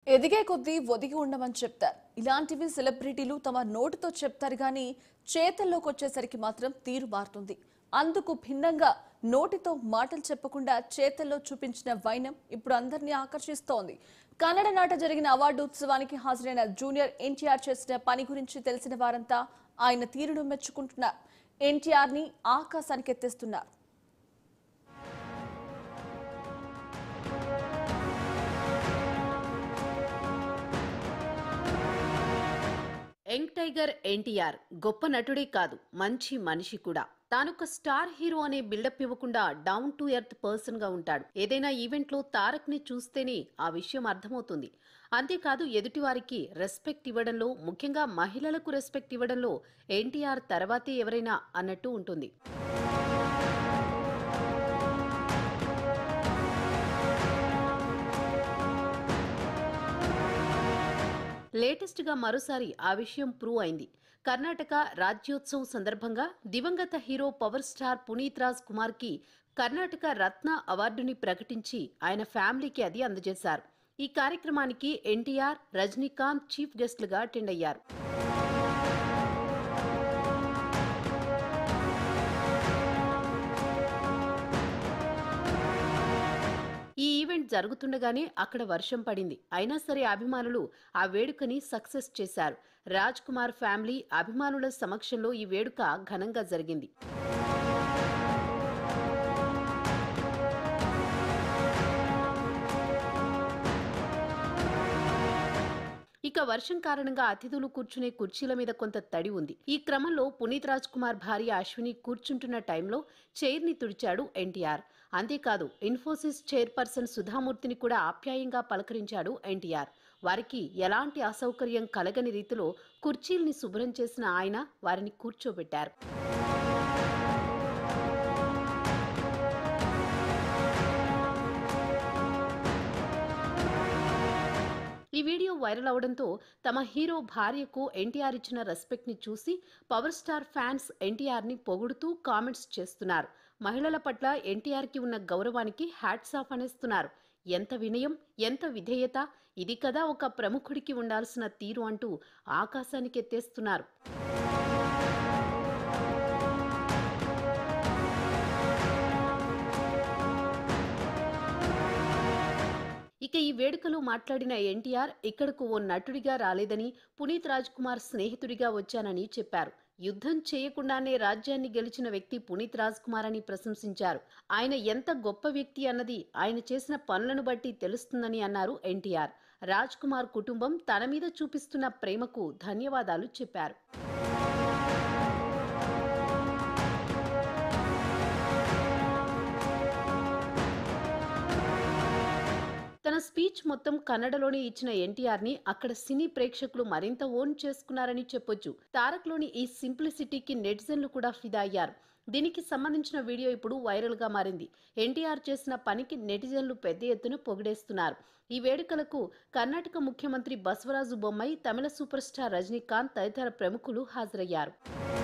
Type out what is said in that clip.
ఎదిగే కొద్దీ ఒదిగి ఉండమని చెప్తారు ఇలాంటివి సెలబ్రిటీలు తమ నోటితో చెప్తారు కానీ చేతల్లోకి వచ్చేసరికి మాత్రం తీరు మారుతుంది అందుకు భిన్నంగా నోటితో మాటలు చెప్పకుండా చేతల్లో చూపించిన వైనం ఇప్పుడు అందరినీ ఆకర్షిస్తోంది కన్నడ నాట జరిగిన అవార్డు ఉత్సవానికి హాజరైన జూనియర్ ఎన్టీఆర్ చేసిన పని గురించి తెలిసిన వారంతా ఆయన తీరును మెచ్చుకుంటున్నారు ఎన్టీఆర్ ని ఆకాశానికి ఎత్తేస్తున్నారు యంగ్ టైగర్ ఎన్టీఆర్ గొప్ప నటుడే కాదు మంచి మనిషి కూడా తానొక స్టార్ హీరో అనే బిల్డప్ ఇవ్వకుండా డౌన్ టు ఎర్త్ పర్సన్ గా ఉంటాడు ఏదైనా ఈవెంట్ లో తారక్ ని చూస్తేనే ఆ విషయం అర్థమవుతుంది అంతేకాదు ఎదుటివారికి రెస్పెక్ట్ ఇవ్వడంలో ముఖ్యంగా మహిళలకు రెస్పెక్ట్ ఇవ్వడంలో ఎన్టీఆర్ తర్వాతే ఎవరైనా అన్నట్టు ఉంటుంది లేటెస్ట్ గా మరోసారి ఆ విషయం ప్రూవ్ అయింది కర్ణాటక రాజ్యోత్సవం సందర్భంగా దివంగత hero power star Puneeth Raj Kumar కి కర్ణాటక రత్న అవార్డుని ప్రకటించి ఆయన ఫ్యామిలీకి అది అందజేశారు ఈ కార్యక్రమానికి ఎన్టీఆర్ రజనీకాంత్ చీఫ్ గెస్ట్లుగా అటెండ్ అయ్యారు ఈ ఈవెంట్ జరుగుతుండగానే అక్కడ వర్షం పడింది అయినా సరే అభిమానులు ఆ వేడుకని సక్సెస్ చేశారు రాజ్ కుమార్ ఫ్యామిలీ అభిమానుల సమక్షంలో ఈ వేడుక ఘనంగా జరిగింది ఇక వర్షం కారణంగా అతిథులు కూర్చునే కుర్చీల మీద కొంత తడి ఉంది ఈ క్రమంలో పునీత్ రాజ్ కుమార్ భార్య అశ్విని కూర్చుంటున్న టైంలో చైర్ ని తుడిచాడు ఎన్టీఆర్ అంతేకాదు ఇన్ఫోసిస్ చైర్పర్సన్ సుధామూర్తిని కూడా ఆప్యాయంగా పలకరించాడు ఎన్టీఆర్ వారికి ఎలాంటి అసౌకర్యం కలగని రీతిలో కుర్చీల్ని శుభ్రం చేసిన ఆయన వారిని కూర్చోబెట్టారు ఈ వీడియో వైరల్ అవడంతో తమ హీరో భార్యకు ఎన్టీఆర్ ఇచ్చిన రెస్పెక్ట్ ని చూసి పవర్ స్టార్ ఫ్యాన్స్ ఎన్టీఆర్ ని పొగుడుతూ కామెంట్స్ చేస్తున్నారు మహిళల పట్ల ఎన్టీఆర్ కి ఉన్న గౌరవానికి హ్యాట్స్ ఆఫ్ అనేస్తున్నారు ఎంత వినయం ఎంత విధేయత ఇది కదా ఒక ప్రముఖుడికి ఉండాల్సిన తీరు అంటూ ఆకాశానికి ఎత్తేస్తున్నారు ఇక ఈ వేడుకలో మాట్లాడిన ఎన్టీఆర్ ఇక్కడకు ఓ నటుడిగా రాలేదని పునీత్ రాజ్ కుమార్ స్నేహితుడిగా వచ్చానని చెప్పారు యుద్ధం చేయకుండానే రాజ్యాన్ని గెలిచిన వ్యక్తి పునీత్ రాజ్ కుమార్ అని ప్రశంసించారు ఆయన ఎంత గొప్ప వ్యక్తి అన్నది ఆయన చేసిన పనులను బట్టి తెలుస్తుందని అన్నారు ఎన్టీఆర్ రాజ్ కుమార్ కుటుంబం తన మీద చూపిస్తున్న ప్రేమకు ధన్యవాదాలు చెప్పారు తన స్పీచ్ మొత్తం కన్నడలోనే ఇచ్చిన ఎన్టీఆర్ ని అక్కడ సినీ ప్రేక్షకులు మరింత ఓన్ చేసుకున్నారని చెప్పొచ్చు తారక్ లోని ఈ సింప్లిసిటీకి నెటిజన్లు కూడా ఫిదా అయ్యారు దీనికి సంబంధించిన వీడియో ఇప్పుడు వైరల్ గా మారింది ఎన్టీఆర్ చేసిన పనికి నెటిజన్లు పెద్ద ఎత్తున పొగిడేస్తున్నారు ఈ వేడుకలకు కర్ణాటక ముఖ్యమంత్రి బసవరాజు బొమ్మాయి తమిళ సూపర్ స్టార్ రజనీకాంత్ తదితర ప్రముఖులు హాజరయ్యారు